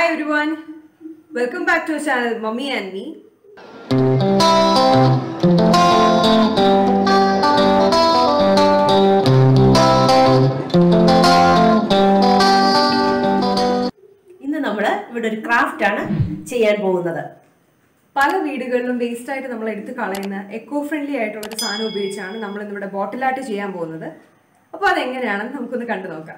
Hi everyone, welcome back to our channel Mummy and Me. ഇന്ന് നമ്മൾ ഇവിടെ ഒരു ക്രാഫ്റ്റ് ആണ് ചെയ്യാൻ പോകുന്നത് പല വീടുകളിലും വേസ്റ്റ് ആയിട്ട് നമ്മൾ എടുത്ത് കളയുന്ന എക്കോ ഫ്രണ്ട്ലി ആയിട്ടുള്ള ഒരു സാധനം ഉപയോഗിച്ചാണ് നമ്മൾ ഇന്നിവിടെ ബോട്ടിലായിട്ട് ചെയ്യാൻ പോകുന്നത് അപ്പോൾ അതെങ്ങനെയാണെന്ന് നമുക്കൊന്ന് കണ്ടു നോക്കാം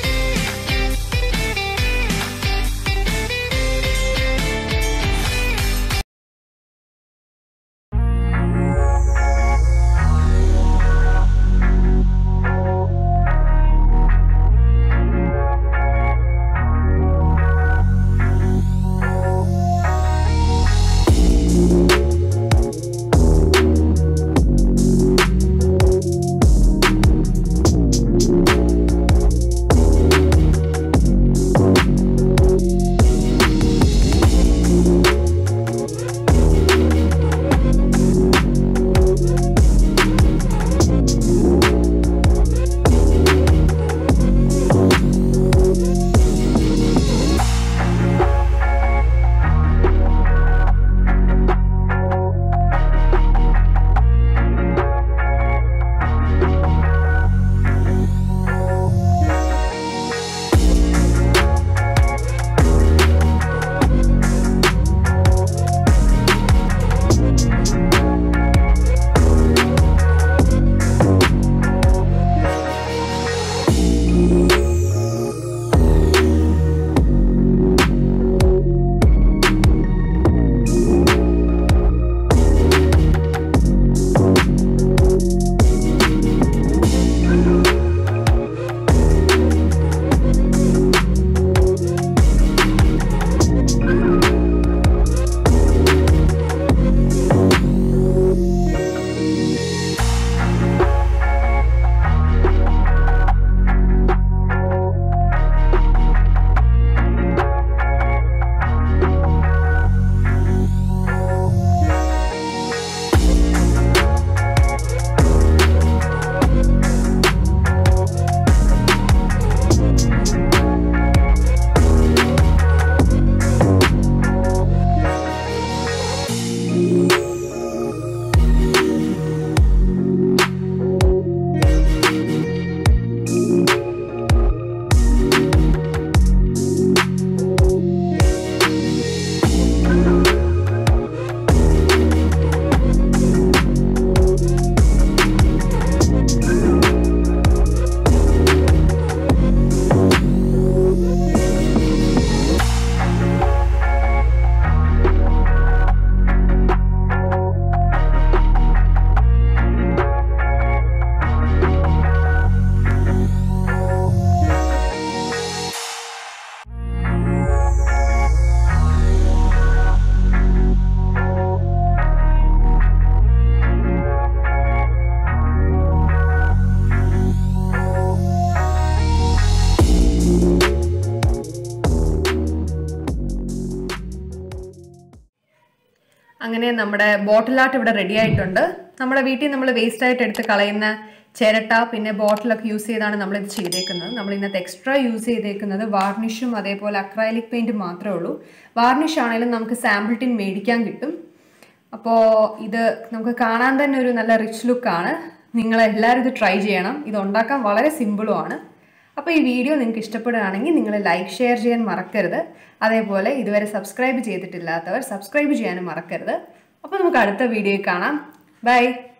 അങ്ങനെ നമ്മുടെ ബോട്ടിൽ ആർട്ട് ഇവിടെ റെഡി ആയിട്ടുണ്ട് നമ്മുടെ വീട്ടിൽ നമ്മൾ വേസ്റ്റ് ആയിട്ട് എടുത്ത് കളയുന്ന ചിരട്ട പിന്നെ ബോട്ടിലൊക്കെ യൂസ് ചെയ്താണ് നമ്മൾ ഇത് ചെയ്തേക്കുന്നത് നമ്മൾ ഇന്നത്തെ എക്സ്ട്രാ യൂസ് ചെയ്തേക്കുന്നത് വാർണിഷും അതേപോലെ അക്രൈലിക് പെയിന്റ് മാത്രമേ ഉള്ളൂ വാർണിഷ് ആണെങ്കിലും നമുക്ക് സാമ്പിൾ ടിൻ മേടിക്കാൻ കിട്ടും അപ്പോൾ ഇത് നമുക്ക് കാണാൻ തന്നെ ഒരു നല്ല റിച്ച് ലുക്കാണ് നിങ്ങൾ എല്ലാവരും ഇത് ട്രൈ ചെയ്യണം ഇത് ഉണ്ടാക്കാൻ വളരെ സിമ്പിളുമാണ് അപ്പോൾ ഈ വീഡിയോ നിങ്ങൾക്ക് ഇഷ്ടപ്പെടുകയാണെങ്കിൽ നിങ്ങൾ ലൈക്ക് ഷെയർ ചെയ്യാൻ മറക്കരുത് അതേപോലെ ഇതുവരെ സബ്സ്ക്രൈബ് ചെയ്തിട്ടില്ലാത്തവർ സബ്സ്ക്രൈബ് ചെയ്യാനും മറക്കരുത് അപ്പോൾ നമുക്ക് അടുത്ത വീഡിയോയിൽ കാണാം ബൈ